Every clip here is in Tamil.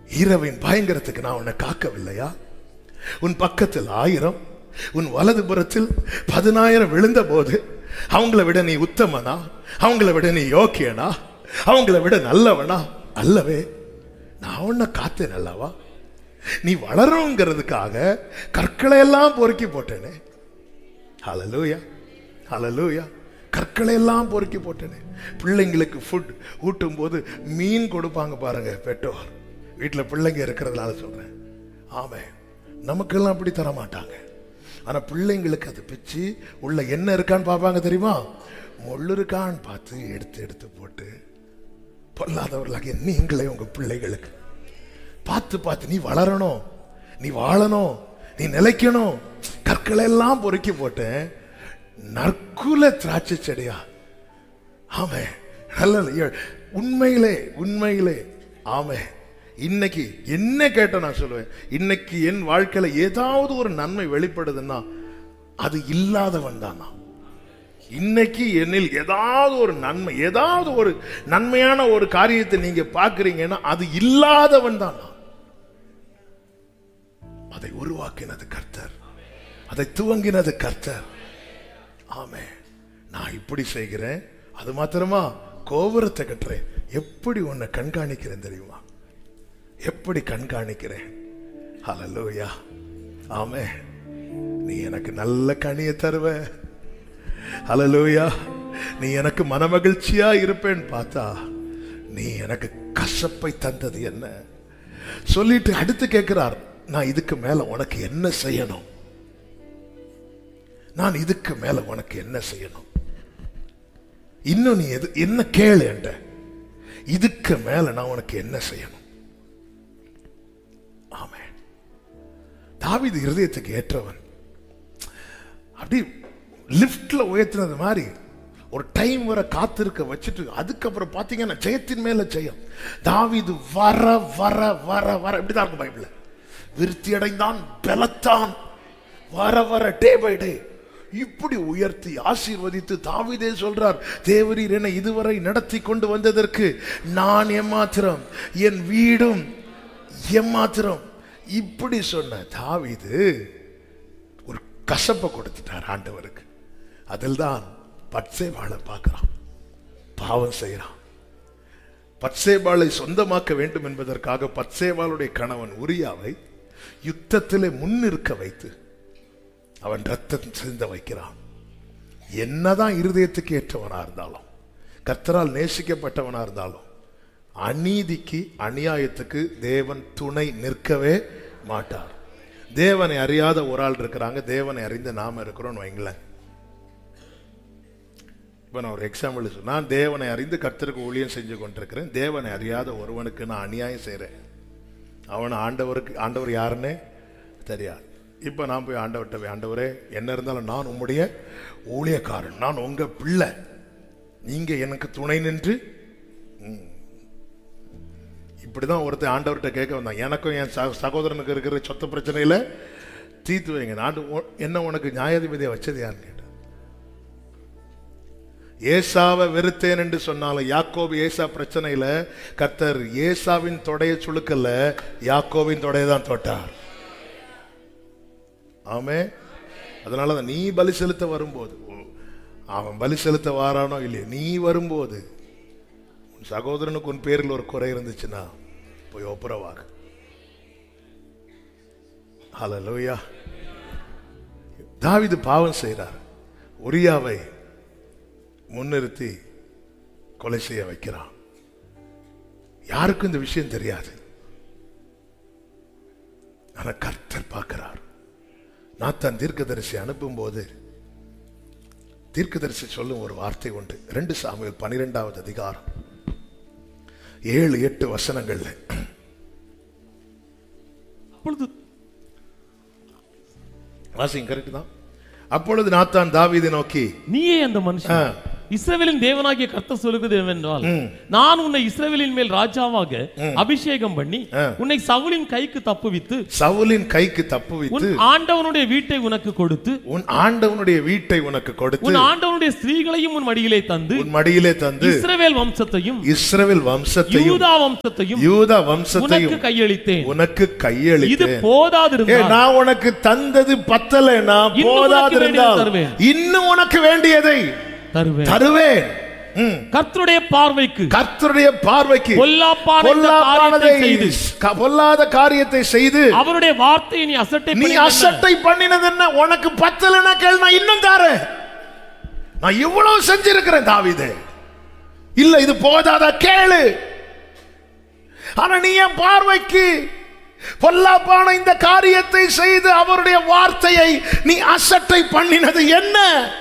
இரவின் பயங்கரத்துக்கு நான் உன்னை காக்கவில்லையா உன் பக்கத்தில் ஆயிரம் உன் வலது புறத்தில் பதினாயிரம் விழுந்த போது அவங்கள விட நீ உத்தமனா அவங்கள விட நீ யோக்கியனா அவங்கள விட நல்லவனா அல்லவே நான் உன்னை காத்தேன் அல்லவா நீ வளருங்கிறதுக்காக கற்களை எல்லாம் பொறுக்கி போட்டேனே ஹalleluya ஹalleluya கற்களை எல்லாம் பொறுக்கி போட்டேனே பிள்ளைங்களுக்கு ஃபுட் ஊட்டும் போது மீன் கொடுப்பாங்க பாருங்க பெற்றோர் வீட்டில் பிள்ளைங்க இருக்கிறதுனால சொல்றேன் ஆமே நமக்கெல்லாம் அப்படி தர மாட்டாங்க ஆனா பிள்ளைங்களுக்கு அது பிச்சு உள்ள என்ன இருக்கான்னு பார்ப்பாங்க தெரியுமா முள்ளு இருக்கான்னு பார்த்து எடுத்து எடுத்து போட்டு பொல்லாதவர்களாக நீங்களே உங்க பிள்ளைகளுக்கு பார்த்து பார்த்து நீ வளரணும் நீ வாழணும் நீ நிலைக்கணும் கற்களை எல்லாம் பொறுக்கி போட்டேன் நற்குல திராட்சை செடியா ஆமே நல்ல உண்மையிலே உண்மையிலே ஆமே இன்னைக்கு என்ன கேட்ட நான் சொல்லுவேன் இன்னைக்கு என் வாழ்க்கையில ஏதாவது ஒரு நன்மை வெளிப்படுதுன்னா அது இல்லாதவன் தான் நான் இன்னைக்கு என்னில் ஏதாவது ஒரு நன்மை ஏதாவது ஒரு நன்மையான ஒரு காரியத்தை நீங்க பார்க்கறீங்கன்னா அது இல்லாதவன் தான் நான் அதை உருவாக்கினது கர்த்தர் அதை துவங்கினது கர்த்தர் ஆமே நான் இப்படி செய்கிறேன் அது மாத்திரமா கோபுரத்தை கட்டுறேன் எப்படி உன்னை கண்காணிக்கிறேன் தெரியுமா எப்படி கண்காணிக்கிறேன் ஹalleluya ஆமே நீ எனக்கு நல்ல கனியை தருவ ஹalleluya நீ எனக்கு மனமகிழ்ச்சியா இருப்பேன்னு பார்த்தா நீ எனக்கு கசப்பை தந்தது என்ன சொல்லிட்டு அடுத்து கேட்கிறார் நான் இதுக்கு மேல உனக்கு என்ன செய்யணும் நான் இதுக்கு மேல உனக்கு என்ன செய்யணும் இன்னும் நீ எது என்ன கேளு என்கிட்ட இதுக்கு மேல நான் உனக்கு என்ன செய்யணும் ஆமே தாவீது இருதயத்துக்கு ஏற்றவன் அப்படி லிஃப்ட்ல உயர்த்தினது மாதிரி ஒரு டைம் வர காத்திருக்க வச்சுட்டு அதுக்கப்புறம் பாத்தீங்கன்னா ஜெயத்தின் மேல ஜெயம் தாவீது வர வர வர வர இப்படிதான் இருக்கும் பைபிள் விருத்தி அடைந்தான் பலத்தான் வர வர டே பை டே இப்படி உயர்த்தி ஆசீர்வதித்து தாவீதே சொல்றார் தேவரீர் என்னை இதுவரை நடத்தி கொண்டு வந்ததற்கு நான் எம்மாத்திரம் என் வீடும் எம்மாத்திரம் இப்படி சொன்ன தாவீது ஒரு கசப்பை கொடுத்துட்டார் ஆண்டவருக்கு அதில் தான் பட்சேபாளை பார்க்கிறான் பாவம் செய்கிறான் பட்சேபாளை சொந்தமாக்க வேண்டும் என்பதற்காக பட்சேபாளுடைய கணவன் உரியாவை யுத்தத்திலே முன்னிற்க வைத்து அவன் ரத்தம் சிந்த வைக்கிறான் என்னதான் இருதயத்துக்கு ஏற்றவனா இருந்தாலும் கர்த்தரால் நேசிக்கப்பட்டவனா இருந்தாலும் அநீதிக்கு அநியாயத்துக்கு தேவன் துணை நிற்கவே மாட்டார் தேவனை அறியாத ஒரு ஆள் இருக்கிறாங்க தேவனை அறிந்த நாம இருக்கிறோம்னு வைங்களேன் இப்போ நான் ஒரு எக்ஸாம்பிள் சொல் நான் தேவனை அறிந்து கர்த்தருக்கு ஊழியம் செஞ்சு கொண்டிருக்கிறேன் தேவனை அறியாத ஒருவனுக்கு நான் அநியாயம் செய்கிறேன் அவன் ஆண்டவருக்கு ஆண்டவர் யாருன்னே தெரியாது இப்போ நான் போய் ஆண்டவர்கிட்ட போய் ஆண்டவரே என்ன இருந்தாலும் நான் உம்முடைய ஊழியக்காரன் நான் உங்க பிள்ளை நீங்க எனக்கு துணை நின்று ம். இப்படிதான் ஒருத்தன் ஆண்டவர்கிட்ட கேட்க வந்தான் எனக்கும் என் ச- சகோதரனுக்கு இருக்கிற சொத்து பிரச்சனையில தீர்த்து வைங்க நான் உ- என்ன உனக்கு நியாயாதிபதியை வச்சது யாருன்னு கேட்டேன் ஏசாவை வெறுத்தேன் என்று சொன்னாலும் யாக்கோபு ஏசா பிரச்சனையில கத்தர் ஏசாவின் தொடைய சுழுக்கல்ல யாக்கோவின் தொடைய தான் தொட்டார் ஆமே அதனால தான் நீ பலி செலுத்த வரும்போது உ- அவன் பலி செலுத்த வாரானோ இல்லையோ நீ வரும்போது உன் சகோதரனுக்கு உன் பேரில் ஒரு குறை இருந்துச்சுன்னா போய் ஒப்புரவாக ஹalleluya தாவீது பாவம் செய்கிறார் உரியாவை முன்னிறுத்தி கொலை செய்ய வைக்கிறான் யாருக்கும் இந்த விஷயம் தெரியாது ஆனா கர்த்தர் பார்க்கிறார் நாத்தான் தீர்க்கதரிசி அனுப்பும்போது தீர்க்கதரிசி சொல்லும் ஒரு வார்த்தை உண்டு ரெண்டு சாமுவேல் பனிரெண்டாவது அதிகாரம் ஏழு எட்டு வசனங்கள்ல அப்பொழுது வாசிங்க கரெக்ட் தான் அப்பொழுது நாத்தான் தாவீதை நோக்கி நீயே அந்த மனுஷன் ஆ, இஸ்ரவேலின் தேவனாகிய கர்த்தர் சொல்லுகிறது என்னவென்றால் நான் உன்னை இஸ்ரவேலின் மேல் ராஜாவாக அபிஷேகம் பண்ணி உன்னை சவுலின் கைக்கு தப்புவித்து சவுலின் கைக்கு உன் தப்புவித்து ஆண்டவனுடைய வீட்டை உனக்கு கொடுத்து உன் ஆண்டவனுடைய வீட்டை உனக்கு கொடுத்து உன் ஆண்டவனுடைய ஸ்திரீகளையும் உன் மடியிலே தந்து உன் மடியிலே தந்து இஸ்ரவேல் வம்சத்தையும் இஸ்ரவேல் வம்சத்தையும் யூதா வம்சத்தையும் யூதா உனக்கு வம்சத்தையும் கையளித்தேன் உனக்கு இது கையளித்தேன் ஏ போதாதிருந்தால் நான் உனக்கு தந்தது பத்தலைன்னா இன்னும் உனக்கு போதாதிருந்தால் வேண்டியதை தருவேன். இன்னும் உனக்கு வேண்டியதை தருவேன் தருவேன் ம். கர்த்தருடைய பார்வைக்கு கர்த்தருடைய பார்வைக்கு பொல்லாப்பான இந்த பொல்லாப்பானதை காரியத்தை செய்து க- பொல்லாத காரியத்தை செய்து அவருடைய வார்த்தையை நீ அசட்டை நீ பண்ணின அசட்டை பண்ணினது என்ன உனக்கு பத்தலைன்னா கேள் நான் இன்னும் தாரேன் நான் இவ்வளவு செஞ்சிருக்கிறேன் தாவீதே இல்ல இது போதாதா கேளு ஆனா நீ என் பார்வைக்கு பொல்லாப்பான இந்த காரியத்தை செய்து அவருடைய வார்த்தையை நீ அசட்டை பண்ணினது என்ன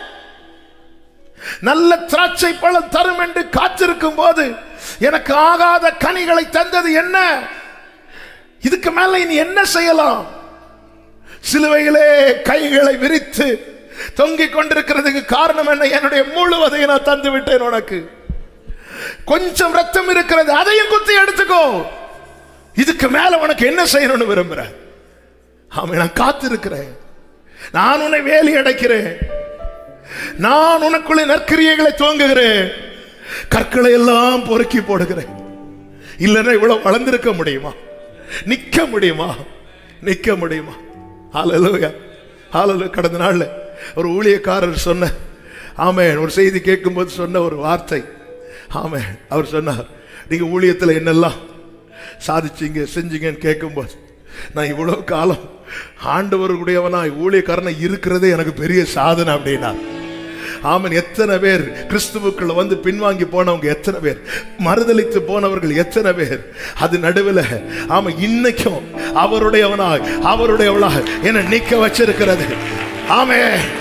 நல்ல திராட்சை பழம் தரும் என்று காத்திருக்கும் போது எனக்கு ஆகாத கனிகளை தந்தது என்ன இதுக்கு மேல இனி என்ன செய்யலாம் சிலுவையிலே கைகளை விரித்து தொங்கிக் கொண்டிருக்கிறதுக்கு காரணம் என்ன என்னுடைய முழுவதையும் நான் தந்து விட்டேன் உனக்கு கொஞ்சம் ரத்தம் இருக்கிறது அதையும் குத்தி எடுத்துக்கோ இதுக்கு மேல உனக்கு என்ன செய்யணும்னு விரும்புறேன் ஆமா நான் காத்திருக்கிறேன் நான் உன்னை வேலி அடைக்கிறேன் நான் உனக்குள்ளே நற்கிரியைகளை துவங்குகிறேன் கற்களை எல்லாம் பொறுக்கி போடுகிறேன் இல்லைன்னா இவ்வளவு வளர்ந்திருக்க முடியுமா நிக்க முடியுமா நிக்க முடியுமா ஹalleluya ஹalleluya கடந்த நாள்ல ஒரு ஊழியக்காரர் சொன்ன ஆமென் ஒரு செய்தி கேட்கும்போது சொன்ன ஒரு வார்த்தை ஆமென் அவர் சொன்னார் நீங்க ஊழியத்துல என்னெல்லாம் சாதிச்சீங்க செஞ்சீங்கன்னு கேட்கும்போது நான் இவ்வளவு காலம் ஆண்டவருடையவனா ஊழியக்காரனா இருக்கிறதே எனக்கு பெரிய சாதனை அப்படின்னா ஆமன் எத்தனை பேர் கிறிஸ்துவுக்குள்ள வந்து பின்வாங்கி போனவங்க எத்தனை பேர் மறுதலித்து போனவர்கள் எத்தனை பேர் அது நடுவில் ஆமா இன்னைக்கும் அவருடையவனாய் அவருடையவளாக என நிக்க வச்சிருக்கிறது ஆமே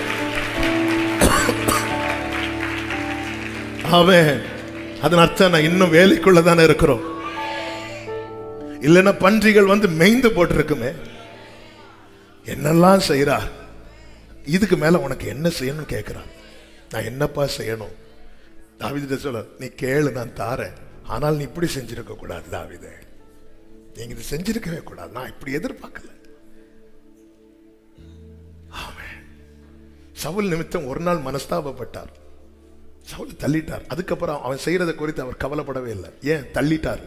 ஆமே அதன் அர்த்தம் நான் இன்னும் வேலைக்குள்ள தானே இருக்கிறோம் இல்லைன்னா பன்றிகள் வந்து மேய்ந்து போட்டிருக்குமே என்னெல்லாம் செய்றார் இதுக்கு மேல உனக்கு என்ன செய்யணும்னு கேட்கிறான் நான் என்னப்பா செய்யணும் தாவித சொல்ல நீ கேளு நான் தாரேன் ஆனால் நீ இப்படி செஞ்சிருக்க கூடாது தாவிதே நீங்க இது செஞ்சிருக்கவே கூடாது நான் இப்படி எதிர்பார்க்கல ஆமென். சவுல் நிமித்தம் ஒரு நாள் மனஸ்தாபப்பட்டார் சவுல் தள்ளிட்டார் அதுக்கப்புறம் அவன் செய்யறதை குறித்து அவர் கவலைப்படவே இல்லை ஏன் தள்ளிட்டார்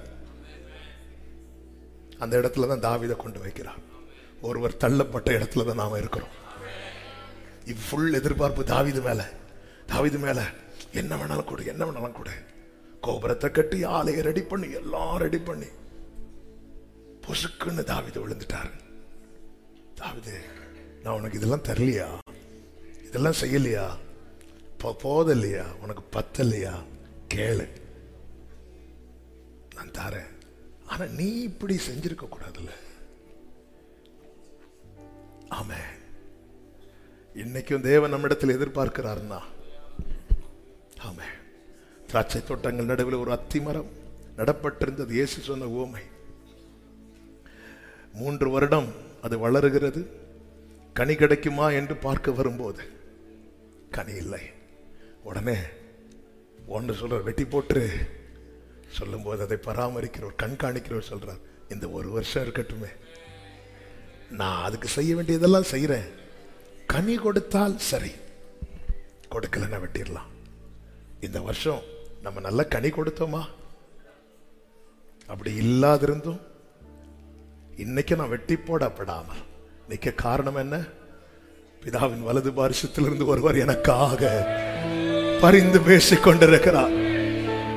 அந்த இடத்துல தான் தாவிதை கொண்டு வைக்கிறார் ஒருவர் தள்ளப்பட்ட இடத்துல தான் நாம இருக்கிறோம் ஃபுல் எதிர்பார்ப்பு தாவிது மேல தாவிது மேல என்ன வேணாலும் கொடு என்ன வேணாலும் கொடு கோபுரத்தை கட்டி ஆலையை ரெடி பண்ணி எல்லாம் ரெடி பண்ணி பொசுக்குன்னு தாவிது விழுந்துட்டாரு தாவிது நான் உனக்கு இதெல்லாம் தரலையா இதெல்லாம் செய்யலையா போ- போதலையா உனக்கு பத்தலையா கேளு நான் தரேன் ஆனா நீ இப்படி செஞ்சிருக்க கூடாதுல்ல ஆமே இன்னைக்கும் தேவன் நம்மிடத்தில் எதிர்பார்க்கிறார்னா ஆமே திராட்சை தோட்டங்கள் நடுவில் ஒரு அத்தி மரம் நடப்பட்டிருந்தது இயேசு சொன்ன உவமை மூன்று வருடம் அது வளருகிறது கனி கிடைக்குமா என்று பார்க்க வரும்போது கனி இல்லை உடனே ஒன்று சொல்ற வெட்டி போட்டு சொல்லும்போது அதை பராமரிக்கிறவர் கண்காணிக்கிறவர் சொல்றார் இந்த ஒரு வருஷம் இருக்கட்டுமே நான் அதுக்கு செய்ய வேண்டியதெல்லாம் செய்யறேன் கனி கொடுத்தால் சரி கொடுக்கலன்னா வெட்டிடலாம் இந்த வருஷம் நம்ம நல்ல கனி கொடுத்தோமா அப்படி இல்லாதிருந்தும் இன்னைக்கு நான் வெட்டி போடப்படாமல் நிக்க காரணம் என்ன பிதாவின் வலது பாரிசத்திலிருந்து ஒருவர் எனக்காக பரிந்து பேசிக் கொண்டிருக்கிறார்